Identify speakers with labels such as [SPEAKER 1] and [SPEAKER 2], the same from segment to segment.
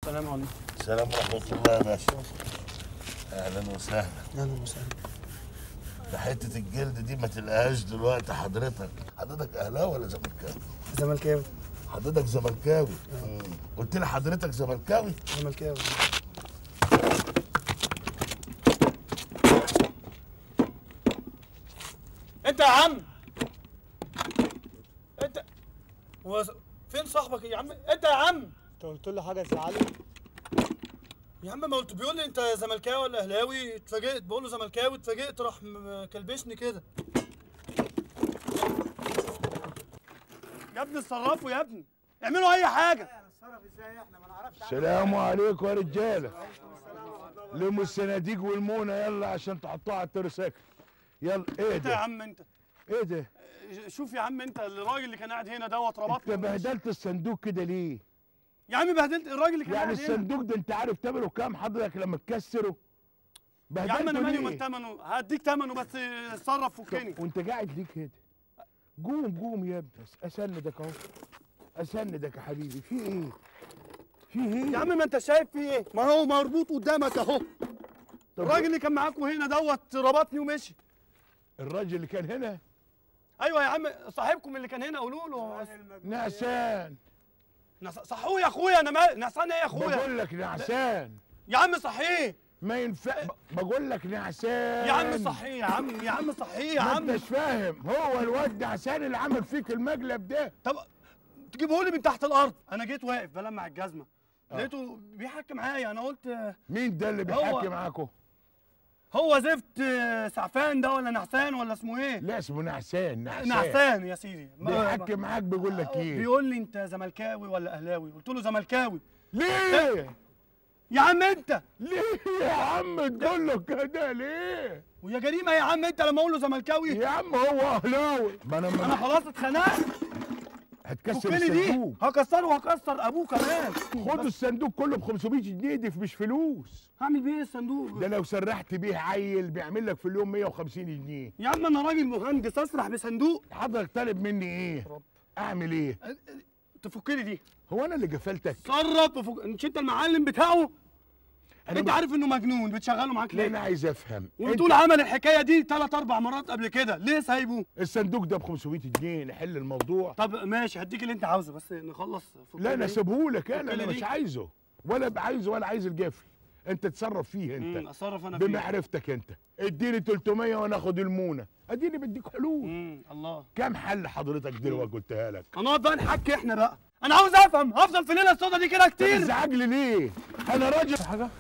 [SPEAKER 1] السلام عليكم
[SPEAKER 2] السلام ورحمة الله يا باشا أهلا وسهلا
[SPEAKER 1] اهلا وسهلا
[SPEAKER 2] ده حتة الجلد دي ما تلقاهاش دلوقتي حضرتك حضرتك أهلاوي ولا زملكاوي؟
[SPEAKER 1] زملكاوي
[SPEAKER 2] حضرتك زملكاوي مم. قلت لي حضرتك زملكاوي؟
[SPEAKER 1] زملكاوي انت يا عم انت هو س- فين صاحبك يا عم انت يا عم
[SPEAKER 3] انت قلت له حاجه تزعله
[SPEAKER 1] يا عم ما قلت بيقول لي انت زملكاوي ولا اهلاوي اتفاجئت بقول له زملكاوي اتفاجئت راح م- كلبشني كده يا ابني اتصرفوا يا ابني اعملوا اي حاجه
[SPEAKER 4] السلام عليكم يا رجاله لموا الصناديق والمونه يلا عشان تحطوها على الترساكل يلا ايه
[SPEAKER 1] انت يا
[SPEAKER 4] ده
[SPEAKER 1] عم انت
[SPEAKER 4] ايه ده
[SPEAKER 1] شوف يا عم انت الراجل اللي كان قاعد هنا دوت
[SPEAKER 4] انت
[SPEAKER 1] ربطني
[SPEAKER 4] بهدلت الصندوق كده ليه
[SPEAKER 1] يا عم بهدلت الراجل اللي كان
[SPEAKER 4] يعني
[SPEAKER 1] قاعد هنا
[SPEAKER 4] الصندوق ده انت عارف ثمنه كام حضرتك لما تكسره
[SPEAKER 1] يا عم انا
[SPEAKER 4] بهدلته
[SPEAKER 1] مالي
[SPEAKER 4] ليه؟
[SPEAKER 1] من ثمنه هديك ثمنه بس اتصرف فكني
[SPEAKER 4] طب وانت قاعد ليه كده قوم قوم يا ابني اسندك اهو اسندك يا حبيبي في ايه في ايه
[SPEAKER 1] يا عم ما انت شايف في ايه ما هو مربوط قدامك اهو
[SPEAKER 4] طب
[SPEAKER 1] الراجل اللي كان معاكم هنا دوت ربطني ومشي
[SPEAKER 4] الراجل اللي كان هنا
[SPEAKER 1] ايوه يا عم صاحبكم اللي كان هنا قولوا له
[SPEAKER 4] نعسان
[SPEAKER 1] نص- صحوه يا اخويا انا ما نعسان ايه يا اخويا
[SPEAKER 4] بقول لك نعسان
[SPEAKER 1] يا عم صحيه
[SPEAKER 4] ما ينفع بقول لك نعسان
[SPEAKER 1] يا عم صحيه يا عم يا عم صحيه يا
[SPEAKER 4] ما
[SPEAKER 1] عم
[SPEAKER 4] انتش فاهم هو الواد نعسان اللي عمل فيك المقلب ده
[SPEAKER 1] طب تجيبه لي من تحت الارض انا جيت واقف بلمع الجزمه لقيته بيحكي معايا انا قلت
[SPEAKER 4] مين ده اللي
[SPEAKER 1] هو-
[SPEAKER 4] بيحكي معاكم
[SPEAKER 1] هو زفت سعفان ده ولا نعسان ولا اسمه ايه
[SPEAKER 4] لا اسمه نعسان نعسان
[SPEAKER 1] نعسان يا سيدي ما-
[SPEAKER 4] بيحكي معاك بيقول لك ايه
[SPEAKER 1] بيقول لي انت زملكاوي ولا اهلاوي قلت له زملكاوي
[SPEAKER 4] ليه
[SPEAKER 1] يا عم انت
[SPEAKER 4] ليه يا عم تقول له كده ليه
[SPEAKER 1] ويا جريمه يا عم انت لما اقول له زملكاوي
[SPEAKER 4] يا عم هو اهلاوي ما انا
[SPEAKER 1] انا
[SPEAKER 4] ما
[SPEAKER 1] خلاص اتخنقت
[SPEAKER 4] هتكسر
[SPEAKER 1] فكني دي
[SPEAKER 4] الصندوق
[SPEAKER 1] هكسره وهكسر ابوه كمان
[SPEAKER 4] خد الصندوق كله ب 500 جنيه دي مش فلوس
[SPEAKER 1] هعمل بيه ايه الصندوق
[SPEAKER 4] ده لو سرحت بيه عيل بيعمل لك في اليوم 150 جنيه
[SPEAKER 1] يا عم انا راجل مهندس اسرح بصندوق
[SPEAKER 4] حضرتك طالب مني ايه اعمل ايه
[SPEAKER 1] تفك لي دي
[SPEAKER 4] هو انا اللي قفلتك
[SPEAKER 1] صرف وفك... مش انت المعلم بتاعه
[SPEAKER 4] أنا
[SPEAKER 1] انت
[SPEAKER 4] ما-
[SPEAKER 1] عارف انه مجنون بتشغله معاك
[SPEAKER 4] لا انا
[SPEAKER 1] ليه
[SPEAKER 4] عايز افهم
[SPEAKER 1] وبتقول عمل الحكايه دي ثلاث اربع مرات قبل كده ليه سايبه
[SPEAKER 4] الصندوق ده ب 500 جنيه نحل الموضوع
[SPEAKER 1] طب ماشي هديك اللي انت عاوزه بس نخلص فك
[SPEAKER 4] لا انا
[SPEAKER 1] لي.
[SPEAKER 4] سيبهولك انا
[SPEAKER 1] فك لي
[SPEAKER 4] انا
[SPEAKER 1] دي.
[SPEAKER 4] مش عايزه ولا عايزه ولا عايز الجفل انت تصرف فيه
[SPEAKER 1] مم،
[SPEAKER 4] انت
[SPEAKER 1] اتصرف انا فيه
[SPEAKER 4] بمعرفتك انت اديني 300 وانا اخد المونه اديني بديك حلول
[SPEAKER 1] امم الله
[SPEAKER 4] كام حل حضرتك دلوقتي قلتها لك
[SPEAKER 1] هنقعد بقى نحكي احنا بقى انا عاوز افهم هفضل في الليله السودا دي كده
[SPEAKER 4] طب
[SPEAKER 1] كتير
[SPEAKER 4] ازعج لي ليه انا راجل
[SPEAKER 1] حاجه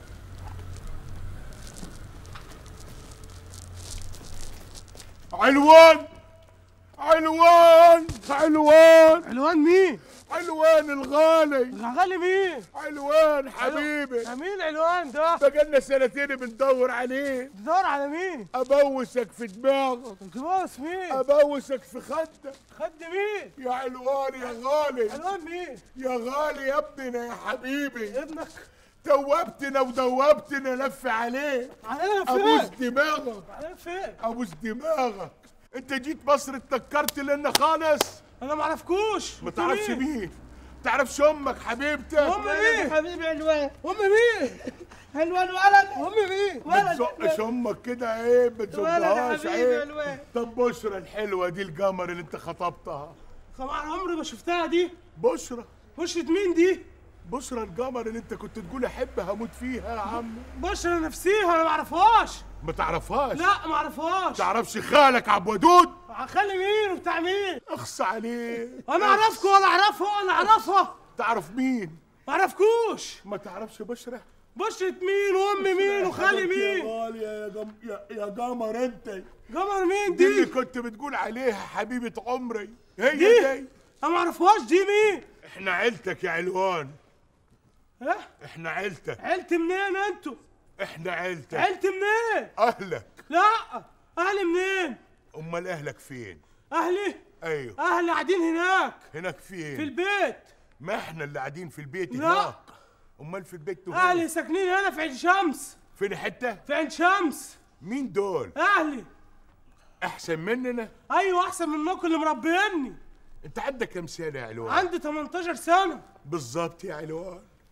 [SPEAKER 4] علوان علوان علوان
[SPEAKER 1] علوان مين
[SPEAKER 4] علوان الغالي
[SPEAKER 1] غالي مين
[SPEAKER 4] علوان حبيبي
[SPEAKER 1] مين علوان ده
[SPEAKER 4] بقالنا سنتين بندور عليه
[SPEAKER 1] بتدور على مين
[SPEAKER 4] ابوسك في دماغك
[SPEAKER 1] بتبوس مين
[SPEAKER 4] ابوسك في خدك
[SPEAKER 1] خد مين
[SPEAKER 4] يا علوان يا غالي
[SPEAKER 1] علوان مين
[SPEAKER 4] يا غالي يا ابننا يا حبيبي
[SPEAKER 1] ابنك
[SPEAKER 4] توبتنا ودوبتنا لف عليه
[SPEAKER 1] علينا
[SPEAKER 4] ابوس
[SPEAKER 1] فين
[SPEAKER 4] دماغك
[SPEAKER 1] علينا فين
[SPEAKER 4] ابوس دماغك انت جيت مصر اتنكرت لنا خالص
[SPEAKER 1] انا ما اعرفكوش
[SPEAKER 4] ما تعرفش مين تعرفش امك حبيبتك
[SPEAKER 1] ام مين حبيبي علوان ام مين علوان ولد ام مين
[SPEAKER 4] ما تزقش امك كده عيب ما تزقهاش
[SPEAKER 1] حبيبي
[SPEAKER 4] عيب
[SPEAKER 1] علوان.
[SPEAKER 4] طب بشرى الحلوه دي القمر اللي انت خطبتها
[SPEAKER 1] طبعا عمري ما شفتها دي
[SPEAKER 4] بشرى
[SPEAKER 1] بشرة مين دي
[SPEAKER 4] بشرى القمر اللي انت كنت تقول احب هموت فيها يا عم
[SPEAKER 1] بشرة نفسيها انا ما اعرفهاش
[SPEAKER 4] ما تعرفهاش
[SPEAKER 1] لا ما اعرفهاش
[SPEAKER 4] تعرفش خالك عبد ودود
[SPEAKER 1] خلي مين وبتاع مين
[SPEAKER 4] اخص عليه
[SPEAKER 1] انا اعرفكم ولا اعرفها ولا اعرفها
[SPEAKER 4] تعرف مين
[SPEAKER 1] ما اعرفكوش
[SPEAKER 4] ما تعرفش بشرى
[SPEAKER 1] بشرة مين وام مين وخالي
[SPEAKER 4] يا
[SPEAKER 1] مين
[SPEAKER 4] غالي يا جم... يا, يا قمر انت
[SPEAKER 1] قمر مين
[SPEAKER 4] دي اللي
[SPEAKER 1] دي
[SPEAKER 4] كنت بتقول عليها حبيبة عمري هي
[SPEAKER 1] دي؟
[SPEAKER 4] دي,
[SPEAKER 1] انا ما اعرفهاش دي مين
[SPEAKER 4] احنا عيلتك يا علوان
[SPEAKER 1] ها
[SPEAKER 4] احنا عيلتك
[SPEAKER 1] عيلتي منين انتوا
[SPEAKER 4] احنا عيلتك
[SPEAKER 1] عيلتي منين
[SPEAKER 4] اهلك
[SPEAKER 1] لا اهلي منين
[SPEAKER 4] امال اهلك فين
[SPEAKER 1] اهلي
[SPEAKER 4] ايوه
[SPEAKER 1] اهلي قاعدين هناك
[SPEAKER 4] هناك فين
[SPEAKER 1] في البيت
[SPEAKER 4] ما احنا اللي قاعدين في البيت
[SPEAKER 1] لا.
[SPEAKER 4] هناك امال في البيت هو
[SPEAKER 1] اهلي ساكنين هنا في عين شمس
[SPEAKER 4] فين حته
[SPEAKER 1] في عين شمس
[SPEAKER 4] مين دول
[SPEAKER 1] اهلي
[SPEAKER 4] احسن مننا
[SPEAKER 1] ايوه احسن منكم اللي مربيني
[SPEAKER 4] انت عندك كام سنه يا علوان
[SPEAKER 1] عندي 18 سنه
[SPEAKER 4] بالظبط يا علوان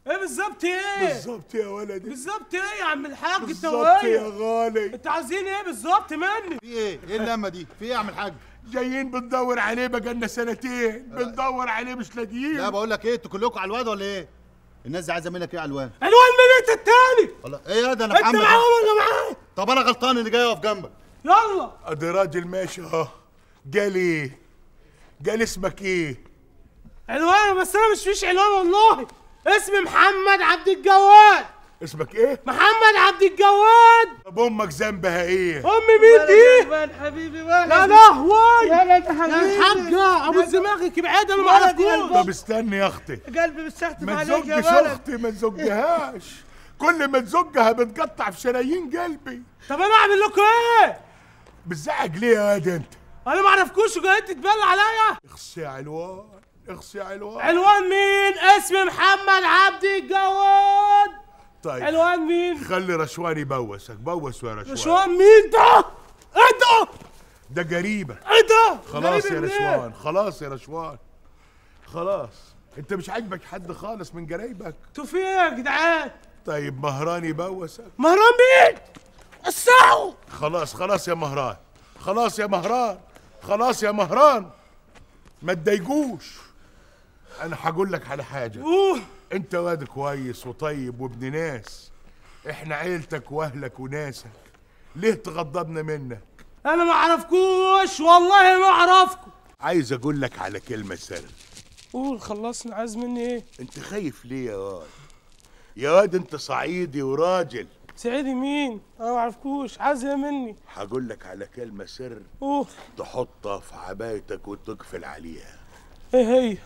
[SPEAKER 3] ايه بالظبط ايه
[SPEAKER 4] بالظبط يا ولدي
[SPEAKER 3] بالظبط ايه يا عم الحاج انت
[SPEAKER 4] بالظبط يا
[SPEAKER 3] وهي
[SPEAKER 4] غالي
[SPEAKER 3] انتوا عايزين ايه بالظبط مني
[SPEAKER 5] في ايه؟ ايه اللمه دي؟ في ايه يا عم الحاج؟
[SPEAKER 4] جايين بندور عليه بقالنا سنتين بندور عليه مش
[SPEAKER 5] لا
[SPEAKER 4] لاقيين
[SPEAKER 5] بقول لك ايه انتوا كلكم على الواد ولا ايه؟ الناس دي عايزه منك ايه على الواد؟
[SPEAKER 3] الوان مين انت التاني
[SPEAKER 5] والله ايه يا ده انا
[SPEAKER 3] انت
[SPEAKER 5] محمد
[SPEAKER 3] معاهم ولا معايا
[SPEAKER 5] طب انا غلطان اللي جاي اقف جنبك
[SPEAKER 3] يلا
[SPEAKER 4] ادي راجل ماشي اهو قال ايه قال اسمك ايه
[SPEAKER 3] عنوان بس انا مش فيش عنوان والله اسمي محمد عبد الجواد
[SPEAKER 4] اسمك ايه
[SPEAKER 3] محمد عبد الجواد
[SPEAKER 4] طب امك ذنبها ايه
[SPEAKER 3] امي مين دي
[SPEAKER 6] ولد حبيبي ولد
[SPEAKER 3] يا لهوي
[SPEAKER 6] يا ولد
[SPEAKER 3] يا
[SPEAKER 6] حبيبي
[SPEAKER 3] الحاجة ابو دماغك ابعد انا ما
[SPEAKER 6] ولد يا
[SPEAKER 3] اعرفكوش
[SPEAKER 4] طب استني يا اختي
[SPEAKER 6] قلبي مستحتف
[SPEAKER 4] ما
[SPEAKER 6] عليك يا
[SPEAKER 4] تزقش
[SPEAKER 6] ولد
[SPEAKER 4] اختي ما تزقهاش كل ما تزقها بتقطع في شرايين قلبي
[SPEAKER 3] طب انا اعمل لكم ايه
[SPEAKER 4] بتزعق ليه يا واد انت
[SPEAKER 3] انا ما اعرفكوش وجايين تتبلى عليا
[SPEAKER 4] اخصي يا علوان اخصي يا علوان
[SPEAKER 3] عنوان مين اسمي محمد عبد الجواد
[SPEAKER 4] طيب
[SPEAKER 3] عنوان مين
[SPEAKER 4] خلي رشوان يبوسك بوس يا رشوان
[SPEAKER 3] رشوان مين ده ايه ده
[SPEAKER 4] ده قريبة
[SPEAKER 3] ايه ده
[SPEAKER 4] خلاص
[SPEAKER 3] غريب
[SPEAKER 4] يا
[SPEAKER 3] منين؟
[SPEAKER 4] رشوان خلاص يا رشوان خلاص انت مش عاجبك حد خالص من قرايبك
[SPEAKER 3] انتوا في ايه يا جدعان
[SPEAKER 4] طيب مهران يبوسك
[SPEAKER 3] مهران مين الساعه
[SPEAKER 4] خلاص خلاص يا مهران خلاص يا مهران خلاص يا مهران ما تضايقوش انا هقول لك على حاجه
[SPEAKER 3] اوه
[SPEAKER 4] انت واد كويس وطيب وابن ناس احنا عيلتك واهلك وناسك ليه تغضبنا منك
[SPEAKER 3] انا ما اعرفكوش والله ما اعرفكم
[SPEAKER 4] عايز اقول لك على كلمه سر
[SPEAKER 3] قول خلصنا عايز مني ايه
[SPEAKER 4] انت خايف ليه يا واد يا واد انت صعيدي وراجل
[SPEAKER 3] سعيدي مين انا ما اعرفكوش عايز ايه مني
[SPEAKER 4] هقول لك على كلمه سر
[SPEAKER 3] اوه
[SPEAKER 4] تحطها في عبايتك وتقفل عليها
[SPEAKER 3] ايه هي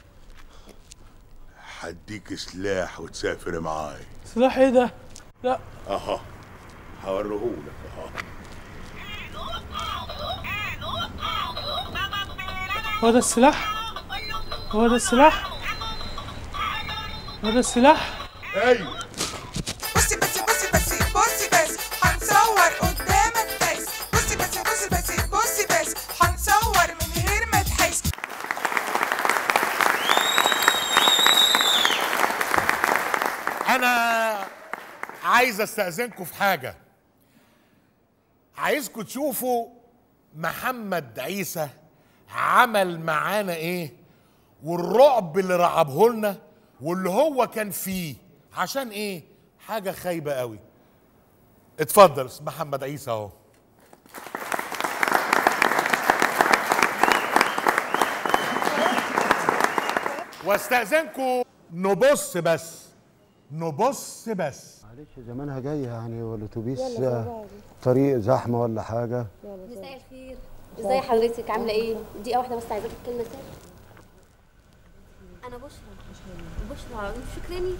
[SPEAKER 4] هديك سلاح وتسافر معاي
[SPEAKER 3] سلاح ايه ده لا
[SPEAKER 4] اها هوريهولك اها
[SPEAKER 3] هو ده السلاح هو ده السلاح هو ده السلاح
[SPEAKER 4] ايوه
[SPEAKER 7] بصي بصي بصي بصي بصي بس هنصور قدامك بس بصي بصي بصي بصي بصي بس هنصور من غير ما تحس
[SPEAKER 4] انا عايز استاذنكم في حاجه عايزكم تشوفوا محمد عيسى عمل معانا ايه والرعب اللي رعبه لنا واللي هو كان فيه عشان ايه حاجه خايبه قوي اتفضل محمد عيسى اهو واستاذنكم نبص بس نبص بس
[SPEAKER 8] معلش زمانها جاية يعني والاتوبيس طريق زحمة ولا حاجة
[SPEAKER 9] مساء الخير ازي حضرتك عامله ايه دقيقه واحده بس عايزاك تكلمنا سر انا بشرى بشرى مش فاكراني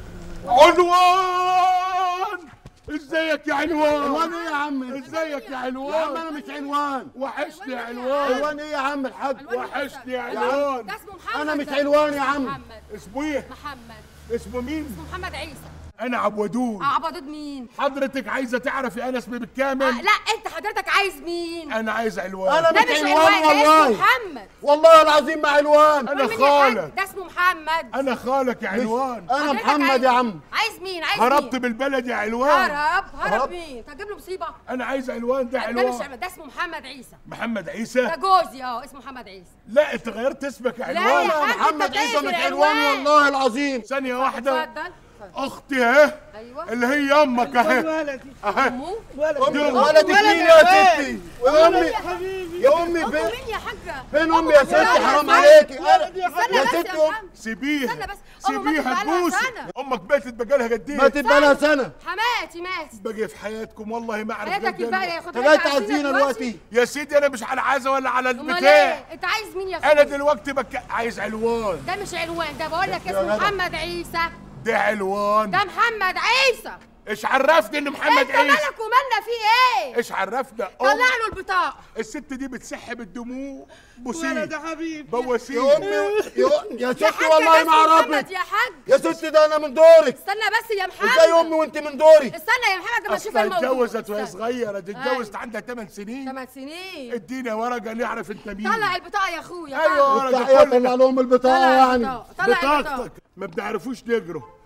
[SPEAKER 4] عنوان ازيك يا عنوان
[SPEAKER 8] عنوان ايه يا عم؟
[SPEAKER 4] ازيك يا
[SPEAKER 8] يا عم
[SPEAKER 4] عنوان
[SPEAKER 8] انا مش عنوان
[SPEAKER 4] وحشني يا عنوان
[SPEAKER 8] عنوان ايه يا عم الحاج؟
[SPEAKER 4] وحشني يا عنوان
[SPEAKER 9] ده اسمه محمد
[SPEAKER 8] انا مش
[SPEAKER 9] ده.
[SPEAKER 8] عنوان يا عم
[SPEAKER 9] محمد
[SPEAKER 4] اسمه ايه
[SPEAKER 9] محمد
[SPEAKER 4] اسمه مين
[SPEAKER 9] اسمه محمد عيسى
[SPEAKER 4] انا عبودون
[SPEAKER 9] عبدود مين
[SPEAKER 4] حضرتك عايزه تعرفي انا اسمي
[SPEAKER 9] آه
[SPEAKER 4] بالكامل
[SPEAKER 9] لا انت حضرتك عايز مين
[SPEAKER 4] انا عايز عنوان
[SPEAKER 8] انا
[SPEAKER 9] ده
[SPEAKER 8] مش
[SPEAKER 9] مش
[SPEAKER 8] عنوان
[SPEAKER 9] عنوان ده اسمه
[SPEAKER 8] والله
[SPEAKER 9] محمد
[SPEAKER 8] والله العظيم ما عنوان
[SPEAKER 4] انا
[SPEAKER 9] مين يا حاج؟
[SPEAKER 4] خالك
[SPEAKER 9] ده اسمه محمد
[SPEAKER 4] انا خالك يا عنوان
[SPEAKER 8] انا
[SPEAKER 9] حضرتك
[SPEAKER 8] محمد
[SPEAKER 9] عايز-
[SPEAKER 8] يا عم
[SPEAKER 9] عايز مين عايز
[SPEAKER 4] هربت
[SPEAKER 9] مين
[SPEAKER 4] بالبلد يا عنوان
[SPEAKER 9] هرب هرب
[SPEAKER 8] هرب.
[SPEAKER 9] مين انت هتجيب له مصيبه
[SPEAKER 4] انا عايز عنوان ده
[SPEAKER 9] ده مش
[SPEAKER 4] عنوان
[SPEAKER 9] عنوان، ده اسمه محمد عيسى
[SPEAKER 4] محمد
[SPEAKER 9] ده
[SPEAKER 4] عيسى
[SPEAKER 9] جوزي اه اسمه محمد عيسى
[SPEAKER 4] لا انت غيرت اسمك يا
[SPEAKER 9] لا
[SPEAKER 4] عنوان
[SPEAKER 9] يا حاج
[SPEAKER 8] محمد
[SPEAKER 9] انت
[SPEAKER 8] عيسى
[SPEAKER 9] غير
[SPEAKER 8] مش
[SPEAKER 9] العنوان.
[SPEAKER 8] عنوان والله العظيم
[SPEAKER 4] ثانيه واحده
[SPEAKER 9] اتفضل اتفضل.
[SPEAKER 4] اختي اهي
[SPEAKER 9] ايوه
[SPEAKER 4] اللي هي امك اهي
[SPEAKER 6] ولدي
[SPEAKER 4] اهي
[SPEAKER 9] امه
[SPEAKER 8] امي
[SPEAKER 4] ولد
[SPEAKER 8] ولدك مين يا ستي؟ يا امي
[SPEAKER 9] يا حبيبي
[SPEAKER 8] يا امي
[SPEAKER 9] امه
[SPEAKER 8] فين
[SPEAKER 9] مين يا حاجه
[SPEAKER 8] فين امي يا ستي
[SPEAKER 9] ولد يا
[SPEAKER 8] حرام
[SPEAKER 9] ولد.
[SPEAKER 8] عليكي
[SPEAKER 9] استنى
[SPEAKER 8] يا
[SPEAKER 9] بس
[SPEAKER 8] ستي
[SPEAKER 9] يا
[SPEAKER 8] أم-
[SPEAKER 9] محمد
[SPEAKER 4] سيبيها
[SPEAKER 9] استنى بس. أمه ماتت
[SPEAKER 4] سيبيها
[SPEAKER 9] بقالها
[SPEAKER 4] تبوسي
[SPEAKER 9] سنة.
[SPEAKER 4] امك ماتت بقالها قد ايه
[SPEAKER 8] ماتت بقالها سنة
[SPEAKER 9] حماتي ماتت
[SPEAKER 4] باقي في حياتكم والله ما اعرف
[SPEAKER 9] حياتك
[SPEAKER 4] غير
[SPEAKER 9] الباقيه
[SPEAKER 4] ده.
[SPEAKER 9] يا خد
[SPEAKER 8] انت جاي تعزينا دلوقتي
[SPEAKER 4] يا سيدي انا مش على عزا ولا على
[SPEAKER 9] امال
[SPEAKER 4] البتاع
[SPEAKER 9] ايه انت عايز مين يا
[SPEAKER 4] انا
[SPEAKER 9] اخويا
[SPEAKER 4] دلوقتي بك... عايز علوان
[SPEAKER 9] ده مش عنوان ده بقول لك
[SPEAKER 8] يا
[SPEAKER 9] اسمه
[SPEAKER 8] جدع.
[SPEAKER 9] محمد عيسى
[SPEAKER 4] ده علوان
[SPEAKER 9] ده محمد عيسى
[SPEAKER 4] ايش عرفني ان محمد
[SPEAKER 9] انت
[SPEAKER 4] عيسى
[SPEAKER 9] مالك ومالنا في ايه
[SPEAKER 4] ايش عرفنا
[SPEAKER 9] طلع
[SPEAKER 4] أم
[SPEAKER 9] له البطاقه
[SPEAKER 4] الست دي بتسحب الدموع
[SPEAKER 6] ولد
[SPEAKER 4] بوسيه
[SPEAKER 6] يا حبيبي
[SPEAKER 4] بوسيه
[SPEAKER 8] يا امي يا يا
[SPEAKER 9] يا
[SPEAKER 8] ستي
[SPEAKER 9] حاج
[SPEAKER 8] والله
[SPEAKER 9] ده
[SPEAKER 8] ما
[SPEAKER 9] اسمه
[SPEAKER 8] اعرفك
[SPEAKER 9] محمد يا حاج
[SPEAKER 8] يا ستي ده انا من دورك
[SPEAKER 9] استنى بس يا محمد
[SPEAKER 8] ازاي امي وانت من دوري
[SPEAKER 9] استنى يا محمد لما اشوف
[SPEAKER 4] اصلا
[SPEAKER 9] الموضوع
[SPEAKER 4] اتجوزت وهي
[SPEAKER 9] استنى.
[SPEAKER 4] صغيره دي اتجوزت
[SPEAKER 9] أيوة.
[SPEAKER 4] عندها 8 سنين
[SPEAKER 9] ثمان سنين
[SPEAKER 4] ادينا ورقه نعرف انت مين
[SPEAKER 9] طلع البطاقه يا اخويا
[SPEAKER 4] ايوه
[SPEAKER 8] تعالى
[SPEAKER 4] ورقه
[SPEAKER 8] طلع
[SPEAKER 4] كلنا
[SPEAKER 8] لهم البطاقة
[SPEAKER 9] طلع
[SPEAKER 8] يعني
[SPEAKER 9] البطاقه طلع البطاقه
[SPEAKER 4] بطاقتك ما بتعرفوش تجروا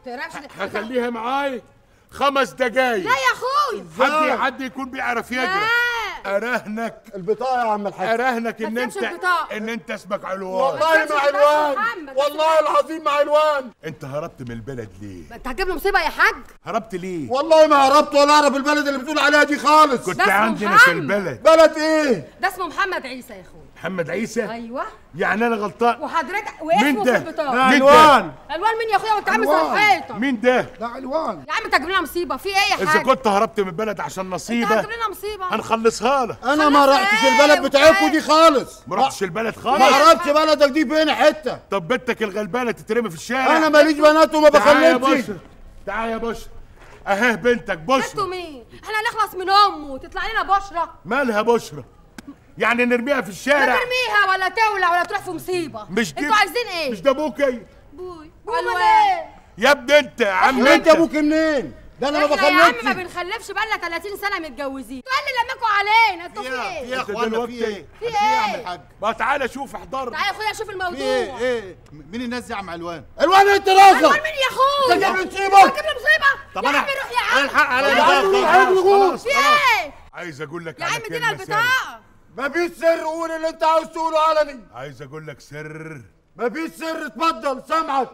[SPEAKER 6] تقربش
[SPEAKER 4] هخليها معاي خمس دقايق
[SPEAKER 6] لا يا اخويا
[SPEAKER 4] حد حد يكون بيعرف يجري
[SPEAKER 6] لا
[SPEAKER 4] اراهنك
[SPEAKER 8] البطاقه يا عم الحاج
[SPEAKER 4] اراهنك ان
[SPEAKER 6] ما
[SPEAKER 4] انت
[SPEAKER 6] تسيبش البطاقة.
[SPEAKER 4] ان انت اسمك علوان
[SPEAKER 8] والله
[SPEAKER 6] بس
[SPEAKER 8] ما
[SPEAKER 6] بس
[SPEAKER 8] علوان
[SPEAKER 6] محمد، بس
[SPEAKER 8] والله العظيم ما علوان
[SPEAKER 4] انت هربت من البلد ليه
[SPEAKER 6] انت هتجيب لي مصيبه يا حاج
[SPEAKER 4] هربت ليه
[SPEAKER 8] والله ما هربت ولا اعرف البلد اللي بتقول عليها دي خالص
[SPEAKER 4] كنت
[SPEAKER 6] ده اسمه
[SPEAKER 4] عندنا في
[SPEAKER 6] محمد.
[SPEAKER 4] البلد
[SPEAKER 8] بلد ايه
[SPEAKER 6] ده اسمه محمد عيسى يا اخويا
[SPEAKER 4] محمد عيسى
[SPEAKER 6] ايوه
[SPEAKER 4] يعني انا غلطان
[SPEAKER 6] وحضرتك
[SPEAKER 4] مين
[SPEAKER 6] واسمه
[SPEAKER 4] ده؟
[SPEAKER 6] في البطاقه
[SPEAKER 4] مين
[SPEAKER 3] علوان
[SPEAKER 6] الوان مين يا اخويا وانت عامل زي
[SPEAKER 8] ألوان.
[SPEAKER 6] الحيطه
[SPEAKER 4] مين ده
[SPEAKER 8] ده علوان
[SPEAKER 6] يا عم انت هتجيب لنا مصيبه في ايه يا
[SPEAKER 4] اذا
[SPEAKER 6] حاج
[SPEAKER 4] كنت هربت من البلد عشان
[SPEAKER 6] انت
[SPEAKER 4] نصيبه
[SPEAKER 6] هتجيب لنا مصيبه
[SPEAKER 4] هنخلصها لك
[SPEAKER 8] انا ما
[SPEAKER 6] خلاص
[SPEAKER 8] رحتش
[SPEAKER 6] إيه
[SPEAKER 8] البلد بتاعتكم دي خالص
[SPEAKER 4] ما رحتش البلد
[SPEAKER 8] ما
[SPEAKER 4] خالص
[SPEAKER 8] عرفتش بلدك دي فين حته
[SPEAKER 4] طب بنتك الغلبانه تترمي في الشارع
[SPEAKER 8] انا ماليش بنات وما
[SPEAKER 4] تعال يا
[SPEAKER 8] بخلفش
[SPEAKER 4] باشا تعال يا باشا اهي بنتك
[SPEAKER 6] انتوا
[SPEAKER 4] بشرى
[SPEAKER 6] مين احنا هنخلص من امه وتطلع لنا بشرى
[SPEAKER 4] مالها بشرى يعني نرميها في
[SPEAKER 6] لا
[SPEAKER 4] الشارع
[SPEAKER 6] ترميها ولا تولع ولا تروح في مصيبه
[SPEAKER 4] مش دي
[SPEAKER 6] انتوا عايزين ايه
[SPEAKER 4] مش ده ابوكي
[SPEAKER 6] بوي الوان
[SPEAKER 4] يا ابني انت يا عم
[SPEAKER 8] وانت
[SPEAKER 4] انت
[SPEAKER 8] ابوك منين ده انا ما
[SPEAKER 6] احنا يا عم ما
[SPEAKER 8] بخلفش
[SPEAKER 6] بنخلفش بقالنا 30 سنه متجوزين تقول لي لماكوا علينا انتوا في ايه
[SPEAKER 8] في يا
[SPEAKER 4] انت
[SPEAKER 8] اخوانا
[SPEAKER 4] دلوقتي
[SPEAKER 8] في ايه
[SPEAKER 6] في
[SPEAKER 8] في ايه يا عم
[SPEAKER 6] ايه؟
[SPEAKER 8] الحاج
[SPEAKER 4] ما تعالى شوف احضر
[SPEAKER 6] تعالى يا اخويا شوف
[SPEAKER 8] في
[SPEAKER 6] الموضوع
[SPEAKER 8] ايه ايه مين الناس دي يا عم علوان
[SPEAKER 1] الوان انت
[SPEAKER 6] الوان
[SPEAKER 1] راسك
[SPEAKER 6] مين يا اخويا
[SPEAKER 8] انت جايب لي مصيبة؟
[SPEAKER 6] انت جايب لي مصيبه
[SPEAKER 1] طب
[SPEAKER 6] يا
[SPEAKER 1] انا
[SPEAKER 6] عم روح يا عم
[SPEAKER 1] الحق على
[SPEAKER 6] يا عم
[SPEAKER 1] الباب
[SPEAKER 4] خلاص
[SPEAKER 6] في ايه
[SPEAKER 4] عايز اقول لك
[SPEAKER 6] يا
[SPEAKER 4] على
[SPEAKER 6] عم ادينا
[SPEAKER 4] كلمة سر.
[SPEAKER 6] البطاقه
[SPEAKER 8] مفيش سر قول اللي انت عاوز تقوله علني
[SPEAKER 4] عايز اقول لك سر
[SPEAKER 8] مفيش سر اتفضل سامعك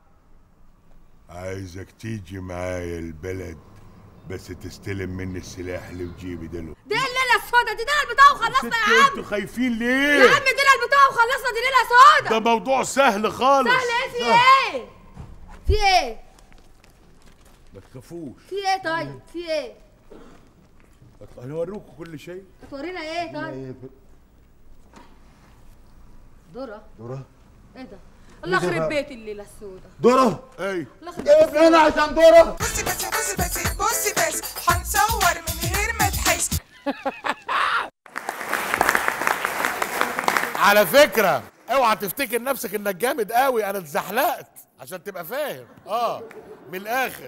[SPEAKER 4] عايزك تيجي معايا البلد بس تستلم مني السلاح اللي في جيبي ده
[SPEAKER 6] دي الليله السودا دي ادينا البطاقه وخلصنا يا عم
[SPEAKER 4] انتوا خايفين
[SPEAKER 6] يا
[SPEAKER 4] ليه
[SPEAKER 6] عم ادينا البطاقه وخلصنا دي ليله
[SPEAKER 4] ده
[SPEAKER 6] سودا
[SPEAKER 4] موضوع سهل خالص
[SPEAKER 6] سهل ايه في ايه في ايه
[SPEAKER 4] ما تخافوش
[SPEAKER 6] في ايه طيب في ايه
[SPEAKER 4] هنوريكم كل شيء
[SPEAKER 6] هتورينا ايه طيب ذره
[SPEAKER 8] دورة
[SPEAKER 6] ايه ده الله يخرب بيت الليله السودا
[SPEAKER 8] دورة
[SPEAKER 4] ايوه
[SPEAKER 6] الله يخرب
[SPEAKER 8] ايه
[SPEAKER 6] بيت
[SPEAKER 8] هنا عشان دورة
[SPEAKER 7] بصي بس بصي بس بصي بس هنصور من غير ما تحس
[SPEAKER 4] على فكرة اوعى تفتكر نفسك انك جامد قوي انا اتزحلقت عشان تبقى فاهم اه من الاخر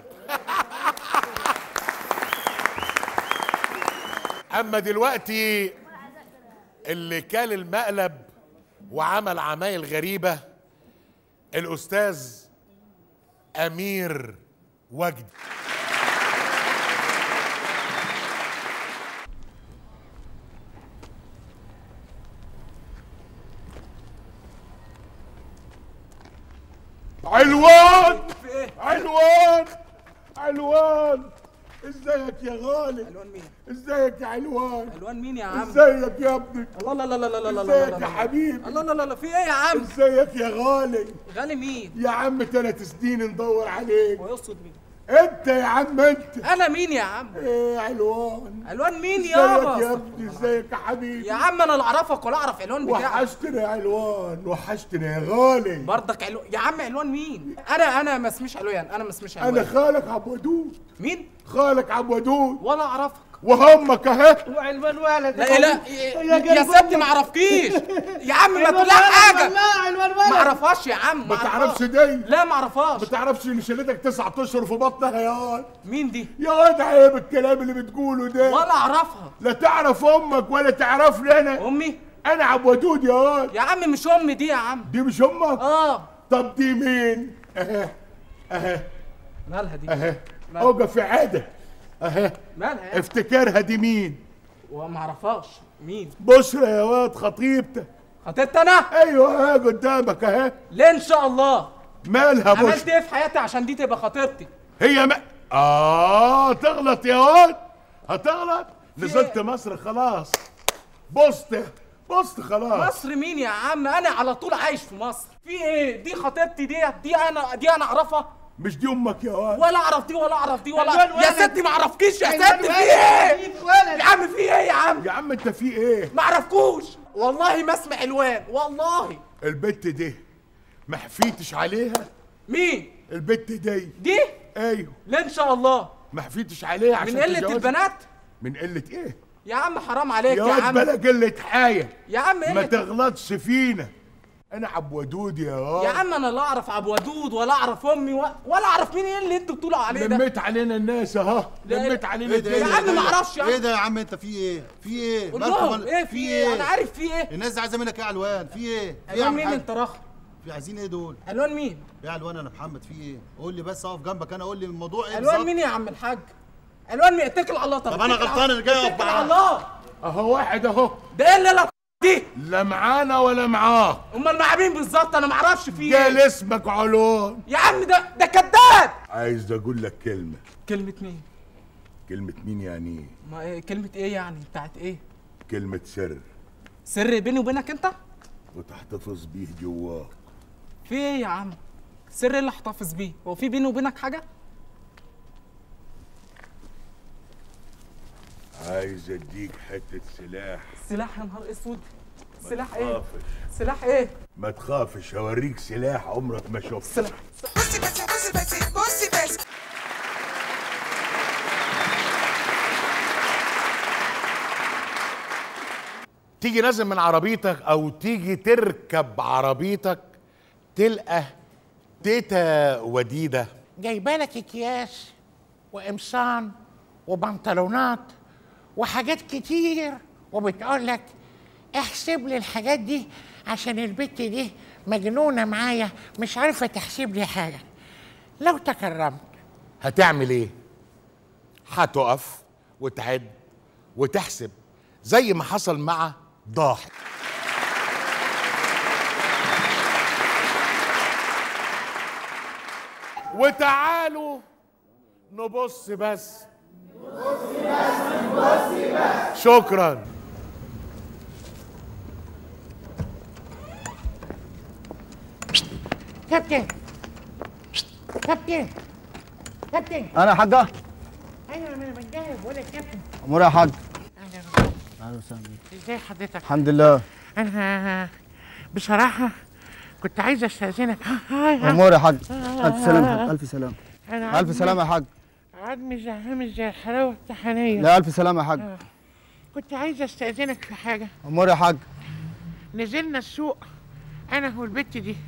[SPEAKER 4] اما دلوقتي اللي كال المقلب وعمل عمايل غريبة الاستاذ امير وجدي علوان علوان علوان ازيك يا غالي
[SPEAKER 3] الوان مين
[SPEAKER 4] ازيك يا علوان
[SPEAKER 3] الوان مين يا عم
[SPEAKER 4] ازيك يا ابني
[SPEAKER 3] الله لا لا لا لا لا لا لا
[SPEAKER 4] ازيك يا حبيبي
[SPEAKER 3] الله لا لا لا في ايه يا عم
[SPEAKER 4] ازيك يا غالي
[SPEAKER 3] غالي مين
[SPEAKER 4] يا عم ثلاث سنين ندور عليك
[SPEAKER 3] ويقصد مين
[SPEAKER 4] انت يا عم انت
[SPEAKER 3] انا مين يا عم
[SPEAKER 4] ايه يا علوان
[SPEAKER 3] الوان مين
[SPEAKER 4] ازيك يا
[SPEAKER 3] يابا
[SPEAKER 4] ابني ازيك يا حبيبي
[SPEAKER 3] يا عم انا لا اعرفك ولا اعرف علوان بتاعك
[SPEAKER 4] وحشتني يا علوان وحشتني يا غالي
[SPEAKER 3] برضك علو... يا عم علوان مين انا انا ما اسميش علوان انا ما اسميش
[SPEAKER 4] انا
[SPEAKER 3] علوان
[SPEAKER 4] خالك عبد ودود
[SPEAKER 3] مين
[SPEAKER 4] خالك عبد ودود
[SPEAKER 3] ولا اعرفك
[SPEAKER 4] وهمك اهي
[SPEAKER 3] وعلوان ولد لا لا يا ستي ما اعرفكيش يا عم ما تقول حاجه ما اعرفهاش يا عم
[SPEAKER 4] ما
[SPEAKER 3] أعرفهاش.
[SPEAKER 4] تعرفش دي
[SPEAKER 3] لا ما اعرفهاش
[SPEAKER 4] ما تعرفش ان شلتك تسعة اشهر في بطنها يا واد
[SPEAKER 3] مين دي
[SPEAKER 4] يا واد عيب الكلام اللي بتقوله ده
[SPEAKER 3] ولا اعرفها
[SPEAKER 4] لا تعرف امك ولا تعرفني انا
[SPEAKER 3] امي
[SPEAKER 4] انا عبد ودود يا واد
[SPEAKER 3] يا عم مش امي دي يا عم
[SPEAKER 4] دي مش امك
[SPEAKER 3] اه
[SPEAKER 4] طب دي مين اهي اهي
[SPEAKER 3] مالها دي
[SPEAKER 4] اهي اوقف في عاده اهي
[SPEAKER 3] مالها يعني؟
[SPEAKER 4] افتكرها دي مين
[SPEAKER 3] وما اعرفهاش مين
[SPEAKER 4] بشرى يا واد خطيبتك
[SPEAKER 3] خطيبتي انا
[SPEAKER 4] ايوه اهي قدامك اهي
[SPEAKER 3] ليه ان شاء الله
[SPEAKER 4] مالها
[SPEAKER 3] عملت
[SPEAKER 4] بشرى
[SPEAKER 3] ايه في حياتي عشان دي تبقى خطيبتي
[SPEAKER 4] هي ما اه تغلط يا واد هتغلط نزلت مصر خلاص بصت بصت خلاص
[SPEAKER 3] مصر مين يا عم انا على طول عايش في مصر في ايه دي خطيبتي دي دي انا دي انا اعرفها
[SPEAKER 4] مش دي امك يا واد
[SPEAKER 3] ولا اعرف دي ولا اعرف دي ولا
[SPEAKER 1] الوان
[SPEAKER 3] يا
[SPEAKER 1] ولد.
[SPEAKER 3] ستي ما اعرفكيش يا
[SPEAKER 1] الوان
[SPEAKER 3] ستي في
[SPEAKER 1] ولد.
[SPEAKER 3] ايه
[SPEAKER 1] ولد.
[SPEAKER 3] يا عم في ايه يا عم
[SPEAKER 4] يا عم انت في ايه
[SPEAKER 3] ما اعرفكوش والله ما اسمع علوان والله
[SPEAKER 4] البت دي ما حفيتش عليها
[SPEAKER 3] مين
[SPEAKER 4] البت دي
[SPEAKER 3] دي
[SPEAKER 4] ايوه
[SPEAKER 3] ليه ان شاء الله
[SPEAKER 4] ما حفيتش عليها عشان
[SPEAKER 3] من قله
[SPEAKER 4] تتجوزها.
[SPEAKER 3] البنات
[SPEAKER 4] من قله ايه
[SPEAKER 3] يا عم حرام عليك
[SPEAKER 4] يا
[SPEAKER 3] يا
[SPEAKER 4] واد
[SPEAKER 3] عم
[SPEAKER 4] بلا قله حاجه
[SPEAKER 3] يا عم
[SPEAKER 4] ما
[SPEAKER 3] قله
[SPEAKER 4] تغلطش فينا انا عبد ودود يا واد
[SPEAKER 3] يا عم انا لا اعرف ابو ودود ولا اعرف امي و... ولا اعرف مين ايه اللي انتوا بتقولوا عليه ده
[SPEAKER 4] لميت علينا الناس اهو
[SPEAKER 3] لا،
[SPEAKER 4] لميت
[SPEAKER 3] لا.
[SPEAKER 4] علينا
[SPEAKER 5] ايه ده ايه
[SPEAKER 3] يا
[SPEAKER 5] ده
[SPEAKER 3] عم
[SPEAKER 5] ايه
[SPEAKER 3] ما
[SPEAKER 5] ده؟
[SPEAKER 3] اعرفش يا عم.
[SPEAKER 5] ايه ده يا عم انت في ايه في ايه
[SPEAKER 3] قول
[SPEAKER 5] مالكم
[SPEAKER 3] لهم
[SPEAKER 5] مال-
[SPEAKER 3] ايه في ايه انا عارف في ايه
[SPEAKER 5] الناس دي عايزه منك ايه يا علوان في ايه في ايه يا
[SPEAKER 3] ايوه
[SPEAKER 5] عم
[SPEAKER 3] مين
[SPEAKER 5] حاج؟
[SPEAKER 3] انت رخ
[SPEAKER 5] في عايزين ايه دول
[SPEAKER 3] الوان مين
[SPEAKER 5] ايه الوان انا محمد في ايه قول لي بس اقف جنبك انا قول لي الموضوع ايه
[SPEAKER 3] الوان
[SPEAKER 5] بالظبط
[SPEAKER 3] مين يا عم الحاج الوان مين اتكل على الله
[SPEAKER 5] طب أنا
[SPEAKER 3] اتكل
[SPEAKER 5] غلطان
[SPEAKER 3] على-
[SPEAKER 5] اللي جاي أقف
[SPEAKER 3] اتكل
[SPEAKER 5] معاه.
[SPEAKER 3] على الله
[SPEAKER 4] اهو واحد اهو
[SPEAKER 3] ده ايه اللي لا دي
[SPEAKER 4] لا معانا ولا معاه
[SPEAKER 3] امال مع مين بالظبط انا ما اعرفش فيه
[SPEAKER 4] قال
[SPEAKER 3] ايه
[SPEAKER 4] اسمك علون
[SPEAKER 3] يا عم ده ده كذاب
[SPEAKER 2] عايز اقول لك كلمه
[SPEAKER 3] كلمه مين
[SPEAKER 2] كلمه مين يعني ايه
[SPEAKER 3] ما إيه كلمه ايه يعني بتاعت ايه
[SPEAKER 2] كلمه سر
[SPEAKER 3] سر بيني وبينك انت
[SPEAKER 2] وتحتفظ بيه جواك
[SPEAKER 3] في ايه يا عم سر إيه اللي احتفظ بيه هو في بيني وبينك حاجه
[SPEAKER 2] عايز اديك حته سلاح
[SPEAKER 3] سلاح يا نهار اسود سلاح ايه
[SPEAKER 2] تخافش
[SPEAKER 3] سلاح ايه
[SPEAKER 2] ما تخافش هوريك سلاح عمرك ما شفته
[SPEAKER 3] سلاح
[SPEAKER 7] بصي بس بصي بس بصي بس
[SPEAKER 4] تيجي نازل من عربيتك او تيجي تركب عربيتك تلقى تيتا وديده
[SPEAKER 10] جايبالك اكياس وقمصان وبنطلونات وحاجات كتير وبتقول لك احسب لي الحاجات دي عشان البت دي مجنونه معايا مش عارفه تحسب لي حاجه لو تكرمت
[SPEAKER 4] هتعمل ايه هتقف وتعد وتحسب زي ما حصل مع ضاحك وتعالوا نبص بس شكرا
[SPEAKER 10] كابتن كابتن كابتن
[SPEAKER 8] انا يا حاجه
[SPEAKER 10] ايوه انا بنجاوب ولا كابتن
[SPEAKER 8] امور يا حاج
[SPEAKER 10] اهلا
[SPEAKER 8] اهلا وسهلا بيك.
[SPEAKER 10] ازاي حضرتك
[SPEAKER 8] الحمد لله
[SPEAKER 10] انا بصراحه كنت عايز استاذنك
[SPEAKER 8] امور يا حاج الف سلامه يا حاج الف سلامه
[SPEAKER 10] انا
[SPEAKER 8] الف سلامه يا حاج
[SPEAKER 10] عدمي زهقان زي الحلاوه الطحينيه
[SPEAKER 8] لا الف سلامه يا حاج
[SPEAKER 10] كنت عايز استاذنك في حاجه
[SPEAKER 8] امور يا حاج
[SPEAKER 10] نزلنا السوق انا والبت دي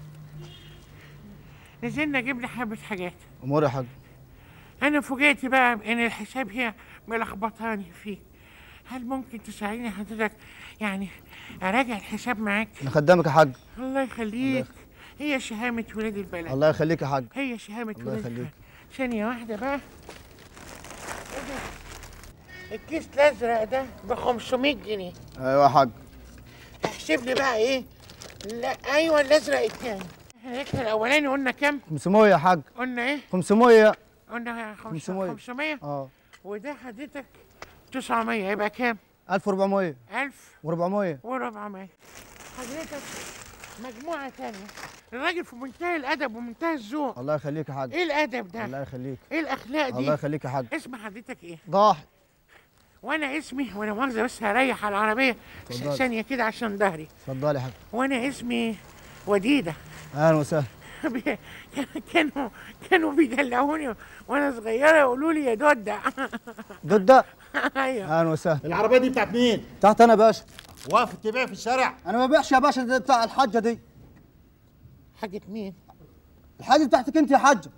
[SPEAKER 10] نزلنا جبنا حبه حاجات
[SPEAKER 8] امور يا حاج
[SPEAKER 10] انا فوجئت بقى ان الحساب هي ملخبطاني فيه هل ممكن تساعدني حضرتك يعني اراجع الحساب معاك
[SPEAKER 8] انا خدامك يا حاج
[SPEAKER 10] الله يخليك هي شهامة ولاد البلد
[SPEAKER 8] الله يخليك يا حاج
[SPEAKER 10] هي شهامة
[SPEAKER 8] الله
[SPEAKER 10] ولاد
[SPEAKER 8] يخليك.
[SPEAKER 10] البلد ثانية واحدة بقى إيه ده؟ الكيس الأزرق ده ب 500 جنيه
[SPEAKER 8] ايوه يا حاج
[SPEAKER 10] احسب لي بقى إيه لا أيوه الأزرق التاني هيك الأولاني قلنا كام؟
[SPEAKER 8] 500 يا حاج
[SPEAKER 10] قلنا إيه؟
[SPEAKER 8] 500
[SPEAKER 10] قلنا
[SPEAKER 8] 500.
[SPEAKER 10] 500 500
[SPEAKER 8] اه
[SPEAKER 10] وده حضرتك 900 يبقى كام؟
[SPEAKER 8] 1400
[SPEAKER 10] 1000
[SPEAKER 8] و400
[SPEAKER 10] وربعمية حضرتك مجموعة تانية الراجل في منتهى الأدب ومنتهى الذوق
[SPEAKER 8] الله يخليك يا حاج
[SPEAKER 10] إيه الأدب ده؟
[SPEAKER 8] الله يخليك
[SPEAKER 10] إيه الأخلاق دي؟
[SPEAKER 8] الله يخليك يا حاج
[SPEAKER 10] اسم حضرتك إيه؟
[SPEAKER 8] ضاحك
[SPEAKER 10] وانا اسمي وانا مؤاخذه بس هريح على العربيه
[SPEAKER 8] اتفضل.
[SPEAKER 10] ثانيه كده عشان ظهري
[SPEAKER 8] اتفضل يا حاج
[SPEAKER 10] وانا اسمي وديده
[SPEAKER 8] اهلا وسهلا
[SPEAKER 10] بي- كانوا كانوا بيدلعوني وانا صغيره يقولوا لي يا دوده
[SPEAKER 8] ضد
[SPEAKER 10] ايوه
[SPEAKER 8] اهلا وسهلا
[SPEAKER 5] العربيه دي بتاعت مين
[SPEAKER 8] تحت انا يا باشا
[SPEAKER 5] واقف تبيع في الشارع
[SPEAKER 8] انا ما ببيعش يا باشا ده بتاع الحاجه دي
[SPEAKER 10] حاجه مين
[SPEAKER 8] الحاجه بتاعتك انت يا حاجه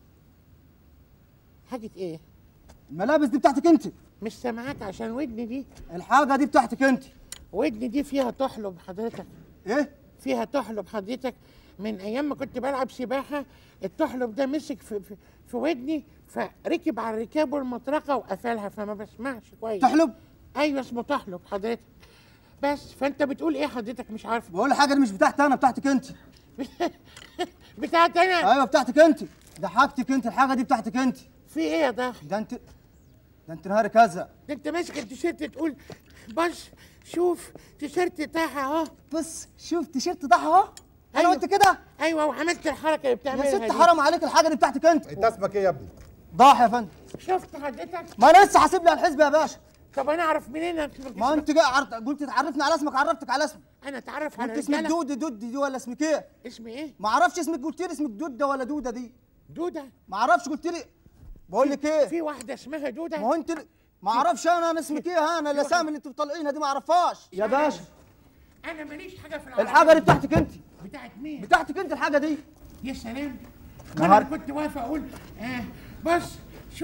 [SPEAKER 10] حاجه ايه
[SPEAKER 8] الملابس دي بتاعتك انت
[SPEAKER 10] مش سامعاك عشان ودني دي
[SPEAKER 8] الحاجه دي بتاعتك انت
[SPEAKER 10] ودني دي فيها تحلب حضرتك
[SPEAKER 8] ايه
[SPEAKER 10] فيها تحلب حضرتك من ايام ما كنت بلعب سباحه التحلب ده مسك في, في, في ودني فركب على الركاب والمطرقه وقفلها فما بسمعش كويس
[SPEAKER 8] تحلب
[SPEAKER 10] ايوه اسمه تحلب حضرتك بس فانت بتقول ايه حضرتك مش عارفه
[SPEAKER 8] بقول الحاجه دي مش بتاعتي انا بتاعتك انت
[SPEAKER 10] بتاعت انا
[SPEAKER 8] ايوه بتاعتك انت ده حاجتك انت الحاجه دي بتاعتك انت
[SPEAKER 10] في ايه يا ضحك
[SPEAKER 8] ده انت ده انت نهاري كذا
[SPEAKER 10] ده انت ماسك التيشيرت تقول بص شوف تيشيرت تاعها اهو
[SPEAKER 8] بس شوف تيشيرت ضحى اهو انا
[SPEAKER 10] أيوة.
[SPEAKER 8] قلت كده
[SPEAKER 10] ايوه وعملت الحركه اللي
[SPEAKER 8] يا
[SPEAKER 10] بتعملها
[SPEAKER 8] ست
[SPEAKER 10] دي.
[SPEAKER 8] حرام عليك الحاجه دي بتاعتك انت
[SPEAKER 5] انت اسمك ايه يا ابني
[SPEAKER 8] ضاحي يا فندم
[SPEAKER 10] شفت حضرتك
[SPEAKER 8] ما انا لسه حاسب لي على الحزب يا باشا
[SPEAKER 10] طب انا اعرف منين انت
[SPEAKER 8] ما انت جاي عرض... قلت تعرفني على اسمك عرفتك على اسمك
[SPEAKER 10] انا اتعرف على
[SPEAKER 8] انت اسمك
[SPEAKER 10] رجاله
[SPEAKER 8] دودة دودة دي ولا اسمك ايه؟
[SPEAKER 10] اسمي ايه
[SPEAKER 8] ما اعرفش اسمك قلت لي اسمك دودة ولا دودة دي
[SPEAKER 10] دوده
[SPEAKER 8] ما اعرفش قلت لي بقول لك ايه؟
[SPEAKER 10] في واحده اسمها دوده
[SPEAKER 8] ما هو انت ما اعرفش انا انا اسمك ايه ها انا الاسامي اللي انتوا طالعينها دي ما اعرفهاش يا باشا
[SPEAKER 10] انا ماليش حاجه في العربية.
[SPEAKER 8] الحاجه دي بتاعتك انت
[SPEAKER 10] بتاعت مين
[SPEAKER 8] بتاعتك انت الحاجه دي
[SPEAKER 10] يا سلام
[SPEAKER 8] نهار-
[SPEAKER 10] انا كنت واقف اقول آه بص شوف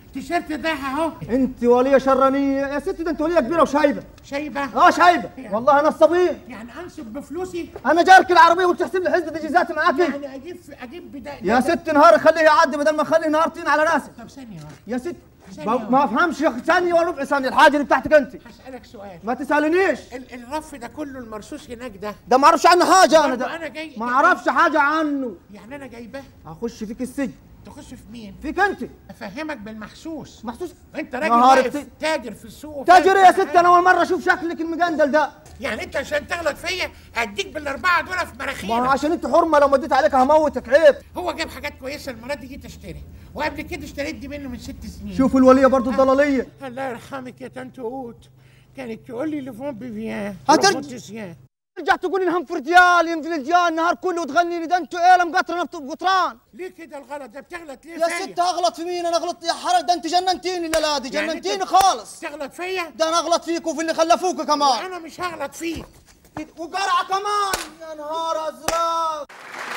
[SPEAKER 10] التيشيرت ده اهو
[SPEAKER 11] انت وليه شرانيه يا ست ده انت وليه كبيره وشايبه
[SPEAKER 10] شايبه
[SPEAKER 11] اه شايبه والله نصابين
[SPEAKER 10] يعني انصب بفلوسي
[SPEAKER 11] انا جارك العربيه وتحسب لي حزه دجيزاتي معاكي
[SPEAKER 10] يعني اجيب اجيب بداية
[SPEAKER 11] يا ست نهار خليه يعدي بدل ما اخلي نهار طين على راسي
[SPEAKER 10] طب ثانيه واحده
[SPEAKER 11] يا ست
[SPEAKER 10] ثانية
[SPEAKER 11] ما ما افهمش يا اخي ثانيه ولا ربع ثانيه الحاجه دي بتاعتك انت
[SPEAKER 10] هسالك سؤال
[SPEAKER 11] ما تسالنيش
[SPEAKER 10] ال- الرف ده كله المرصوص هناك ده
[SPEAKER 11] ده ما اعرفش عنه حاجه انا
[SPEAKER 10] برضه
[SPEAKER 11] ده
[SPEAKER 10] انا جاي
[SPEAKER 11] ما اعرفش حاجه عنه
[SPEAKER 10] يعني انا جايباه
[SPEAKER 11] هخش فيك السجن
[SPEAKER 10] تخش في مين
[SPEAKER 11] فيك انت
[SPEAKER 10] افهمك بالمحسوس
[SPEAKER 11] محسوس
[SPEAKER 10] انت راجل
[SPEAKER 11] نهار
[SPEAKER 10] واقف
[SPEAKER 11] الت-
[SPEAKER 10] تاجر في السوق
[SPEAKER 11] تاجر يا
[SPEAKER 10] وفاهم
[SPEAKER 11] ست انا اول مره اشوف شكلك المجندل ده
[SPEAKER 10] يعني انت عشان تغلط فيا اديك بالاربعه دول في
[SPEAKER 11] ما هو
[SPEAKER 10] مناخيرك
[SPEAKER 11] عشان انت حرمه لو مديت عليك هموتك عيب
[SPEAKER 10] هو جاب حاجات كويسه المره دي جيت اشتري وقبل كده اشتريت دي منه من ست سنين
[SPEAKER 11] شوف الوليه برضو الضلاليه
[SPEAKER 10] الله يرحمك يا طنط قوت كانت تقول لي لفون بيفيان
[SPEAKER 11] هترج-
[SPEAKER 10] رومانتيسيان.
[SPEAKER 11] ترجع تقول لي نهم فرجال ينزل الجال النهار كله وتغني لي ده انتوا ايه مقطرنا بقطران
[SPEAKER 10] ليه كده الغلط ده بتغلط ليه
[SPEAKER 11] يا
[SPEAKER 10] فيا؟
[SPEAKER 11] ست اغلط في مين انا اغلط يا حرج ده انت جننتيني لا لا دي
[SPEAKER 10] يعني
[SPEAKER 11] جننتيني
[SPEAKER 10] انت
[SPEAKER 11] خالص
[SPEAKER 10] تغلط فيا
[SPEAKER 11] ده انا اغلط فيك وفي اللي خلفوك كمان
[SPEAKER 10] انا مش هغلط فيك
[SPEAKER 11] وقرعه كمان يا نهار ازرق